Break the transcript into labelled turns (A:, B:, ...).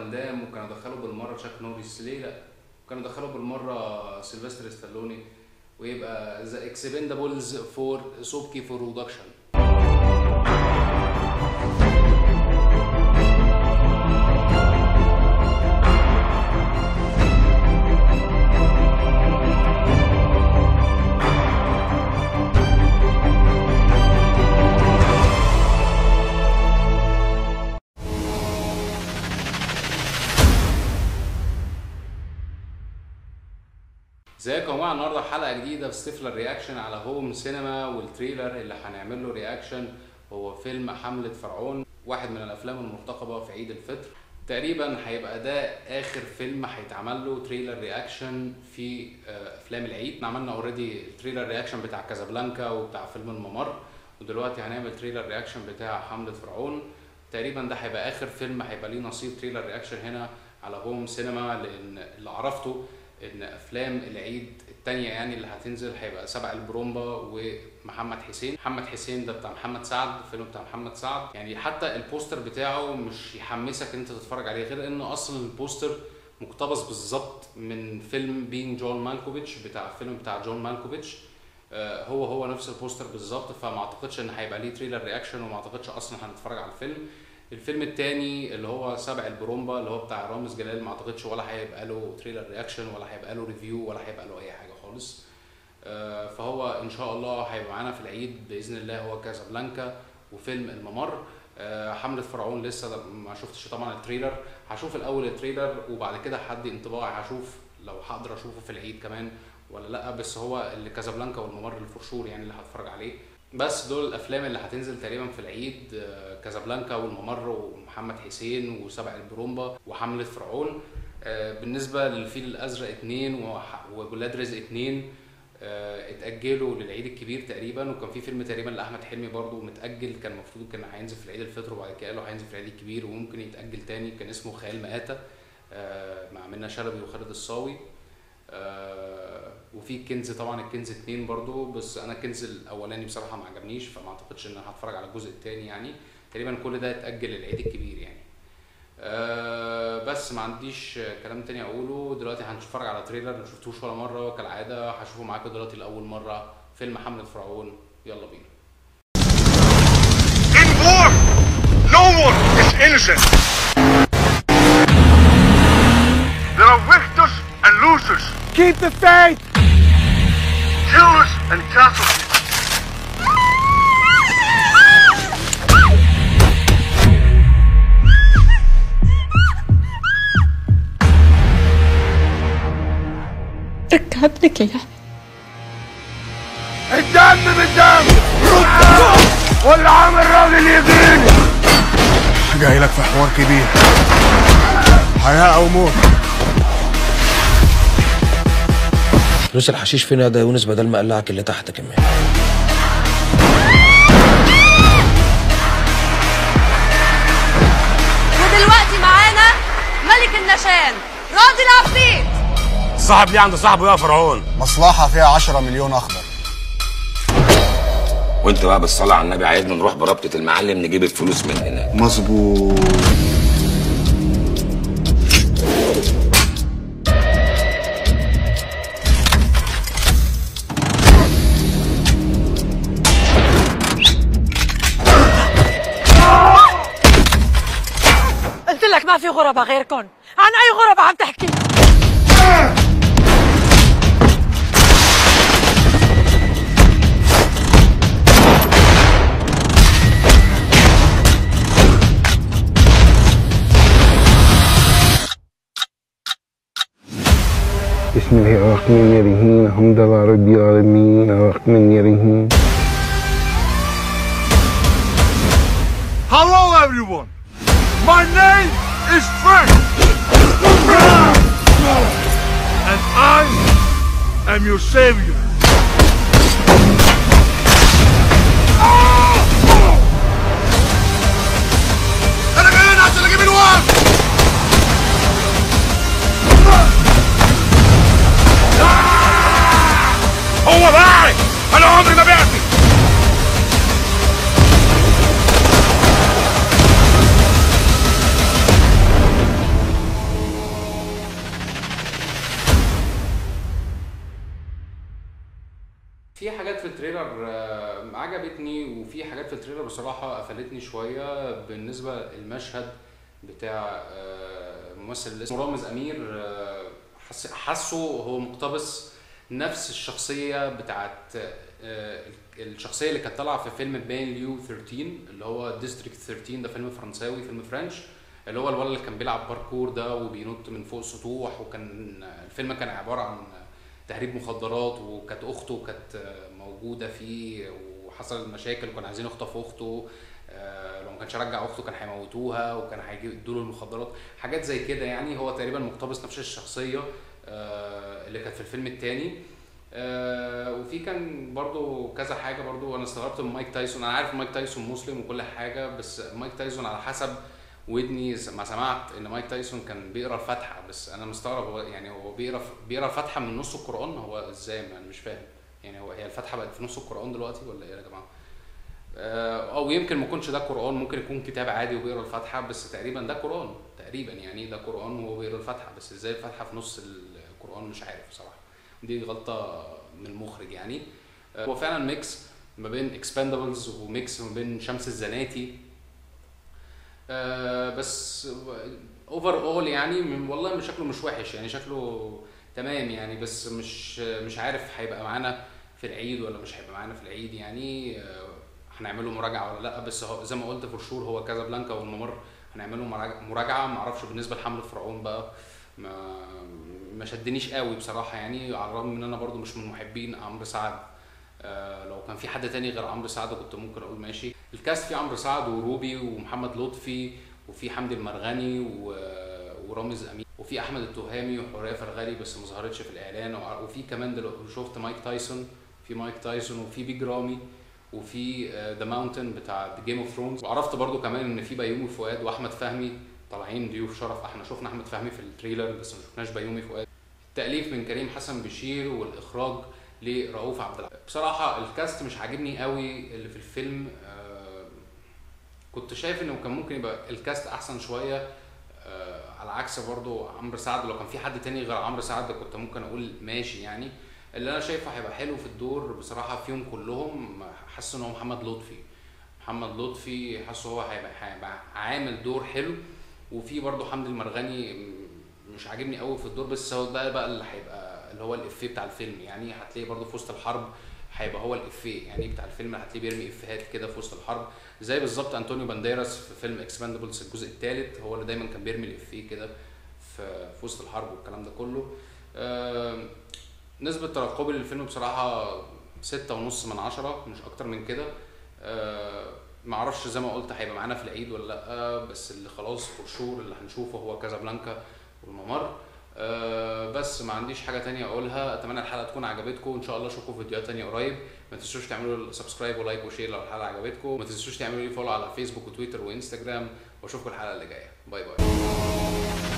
A: فان دام وكانوا دخلوا بالمره تشاك نوريس ليه لا كانوا دخلوا بالمره سيلفستر ستالوني ويبقى ذا اكسبندابلز فور سوبكي فور برودكشن ازيكم يا جماعه النهارده حلقه جديده في ستيفلر رياكشن على هوم سينما والتريلر اللي هنعمل له رياكشن هو فيلم حمله فرعون واحد من الافلام المرتقبه في عيد الفطر تقريبا هيبقى ده اخر فيلم هيتعمل له تريلر رياكشن في آه، افلام العيد احنا عملنا اوريدي تريلر رياكشن بتاع كازابلانكا وبتاع فيلم الممر ودلوقتي هنعمل تريلر رياكشن بتاع حمله فرعون تقريبا ده هيبقى اخر فيلم هيبقى ليه نصيب تريلر رياكشن هنا على هوم سينما لان اللي عرفته ان افلام العيد التانية يعني اللي هتنزل هيبقى سبع البرومبا ومحمد حسين محمد حسين ده بتاع محمد سعد الفيلم بتاع محمد سعد يعني حتى البوستر بتاعه مش يحمسك ان انت تتفرج عليه غير ان اصل البوستر مقتبس بالظبط من فيلم بين جون مالكوفيتش بتاع الفيلم بتاع جون مالكوفيتش آه، هو هو نفس البوستر بالظبط فما اعتقدش ان هيبقى ليه تريلر رياكشن وما اعتقدش اصلا هنتفرج على الفيلم الفيلم التاني اللي هو سبع البرومبا اللي هو بتاع رامز جلال ما اعتقدش ولا هيبقى له تريلر رياكشن ولا هيبقى له ريفيو ولا هيبقى له اي حاجه خالص آه، فهو ان شاء الله هيبقى معانا في العيد باذن الله هو كازابلانكا وفيلم الممر آه، حملة فرعون لسه ده ما شفتش طبعا التريلر هشوف الاول التريلر وبعد كده هدي انطباعي هشوف لو هقدر اشوفه في العيد كمان ولا لا بس هو اللي كازابلانكا والممر الفرشور يعني اللي هتفرج عليه بس دول الافلام اللي هتنزل تقريبا في العيد آه، كازابلانكا والممر ومحمد حسين وسبع البرومبا وحملة فرعون آه، بالنسبة للفيل الأزرق اتنين وح- وولاد رزق اتنين آه، اتأجلوا للعيد الكبير تقريبا وكان في فيلم تقريبا لأحمد حلمي برضو متأجل كان المفروض كان هينزل في العيد الفطر وبعد كده قالوا هينزل في العيد الكبير وممكن يتأجل تاني كان اسمه خيال مآتة آه، مع منى شلبي وخالد الصاوي آه، وفي كنز طبعا الكنز اتنين برضو بس انا الكنز الاولاني بصراحه ما عجبنيش فما اعتقدش ان انا هتفرج على الجزء التاني يعني تقريبا كل ده اتاجل للعيد الكبير يعني أه بس ما عنديش كلام تاني اقوله دلوقتي هنتفرج على تريلر ما شفتوش ولا مره كالعاده هشوفه معاكم دلوقتي لاول مره فيلم حمله فرعون يلا بينا
B: In war, no one is innocent. There are victors and losers,
C: Keep the faith!
B: killers and casualties.
D: رجع ابنك يا يحيى
C: الدم بالدم واللي عامل راجل يجيني جاي لك في حوار كبير حياة أو موت
E: فلوس الحشيش فين يا ده يونس بدل ما اقلعك اللي تحت كمان
F: ودلوقتي معانا ملك النشان راضي العفريت
C: صاحب ليه عند صاحبه يا فرعون
G: مصلحة فيها 10 مليون أخضر
H: وانت بقى بالصلاة على النبي عايزنا نروح بربطة المعلم نجيب الفلوس من هناك
G: مظبوط
F: قلت لك ما في غرباء غيركم عن اي غرباء عم تحكي
I: بسم الله الرحمن الرحيم الحمد لله رب العالمين الرحمن الرحيم
B: Hello, everyone. My name is Frank. And I am your savior. أنا جاي هنا عشان أجيب الواد. هو باعي أنا عمري ما بعتي
A: التريلر آه، عجبتني وفي حاجات في التريلر بصراحه قفلتني شويه بالنسبه المشهد بتاع آه، الممثل اللي اسمه رامز امير آه، حس- حاسه هو مقتبس نفس الشخصيه بتاعت آه، الشخصيه اللي كانت طالعه في فيلم بين ليو 13 اللي هو ديستريكت 13 ده فيلم فرنساوي فيلم فرنش اللي هو الولد اللي كان بيلعب باركور ده وبينط من فوق السطوح وكان الفيلم كان عباره عن تهريب مخدرات وكانت اخته كانت موجوده فيه وحصل مشاكل وكانوا عايزين يخطفوا اخته آه، لو ما كانش رجع اخته كان هيموتوها وكان هيدوا له المخدرات حاجات زي كده يعني هو تقريبا مقتبس نفس الشخصيه آه، اللي كانت في الفيلم الثاني وفي كان برضو كذا حاجه برضو انا استغربت من مايك تايسون انا عارف مايك تايسون مسلم وكل حاجه بس مايك تايسون على حسب ودني ما سمعت ان مايك تايسون كان بيقرا الفاتحه بس انا مستغرب هو يعني هو بيقرا بيقرا الفاتحه من نص القران هو ازاي ما انا مش فاهم يعني هو هي الفاتحه بقت في نص القران دلوقتي ولا ايه يا جماعه آه، او يمكن ما يكونش ده قران ممكن يكون كتاب عادي وبيقرا الفاتحه بس تقريبا ده قران تقريبا يعني ده قران وهو بيقرا الفاتحه بس ازاي الفاتحه في نص القران مش عارف بصراحه دي غلطه من المخرج يعني آه، هو فعلا ميكس ما بين اكسباندبلز وميكس ما بين شمس الزناتي آه، بس اوفر اول يعني من- والله مش شكله مش وحش يعني شكله تمام يعني بس مش مش عارف هيبقى معانا في العيد ولا مش هيبقى معانا في العيد يعني آه، هنعمله مراجعه ولا لا بس هو زي ما قلت فور شور هو كازابلانكا والممر هنعمله مراجعه مراجعه ما اعرفش بالنسبه لحمله فرعون بقى ما ما شدنيش قوي بصراحه يعني على الرغم ان انا برضو مش من محبين عمرو سعد آه، لو كان في حد تاني غير عمرو سعد كنت ممكن اقول ماشي الكاست فيه عمرو سعد وروبي ومحمد لطفي وفي حمدي المرغني و- ورامز امين وفي احمد التهامي وحوريه فرغلي بس ما ظهرتش في الاعلان وع- وفي كمان دلوقتي شفت مايك تايسون في مايك تايسون وفي بيج رامي وفي ذا ماونتن بتاع جيم اوف ثرونز وعرفت برضو كمان ان في بيومي فؤاد واحمد فهمي طالعين ضيوف شرف احنا شفنا احمد فهمي في التريلر بس ما شفناش بيومي فؤاد التاليف من كريم حسن بشير والاخراج لرؤوف عبد العال بصراحه الكاست مش عاجبني قوي اللي في الفيلم آه، كنت شايف انه كان ممكن يبقى الكاست احسن شويه آه، على عكس برضو عمرو سعد لو كان في حد تاني غير عمرو سعد كنت ممكن اقول ماشي يعني اللي انا شايفه هيبقى حلو في الدور بصراحه فيهم كلهم حاسس ان هو محمد لطفي محمد لطفي حاسه هو هيبقى هيبقى عامل دور حلو وفي برضو حمدي المرغني م- مش عاجبني قوي في الدور بس هو ده بقى اللي هيبقى اللي هو الافيه بتاع الفيلم يعني هتلاقيه برضو في وسط الحرب هيبقى هو الافيه يعني بتاع الفيلم هتلاقيه بيرمي افيهات كده في وسط الحرب زي بالظبط انطونيو بانديراس في فيلم اكسباندبلز الجزء الثالث هو اللي دايما كان بيرمي الافيه كده في في وسط الحرب والكلام ده كله آم، نسبة ترقبي للفيلم بصراحة ستة ونص من عشرة مش أكتر من كده آه، معرفش زي ما قلت هيبقى معانا في العيد ولا لأ بس اللي خلاص فور شور اللي هنشوفه هو كازابلانكا والممر آه، بس ما عنديش حاجة تانية أقولها أتمنى الحلقة تكون عجبتكم وإن شاء الله أشوفكم في فيديوهات تانية قريب ما تنسوش تعملوا سبسكرايب ولايك وشير لو الحلقة عجبتكم ما تنسوش تعملوا لي فولو على فيسبوك وتويتر وانستجرام وأشوفكم الحلقة اللي جاية باي باي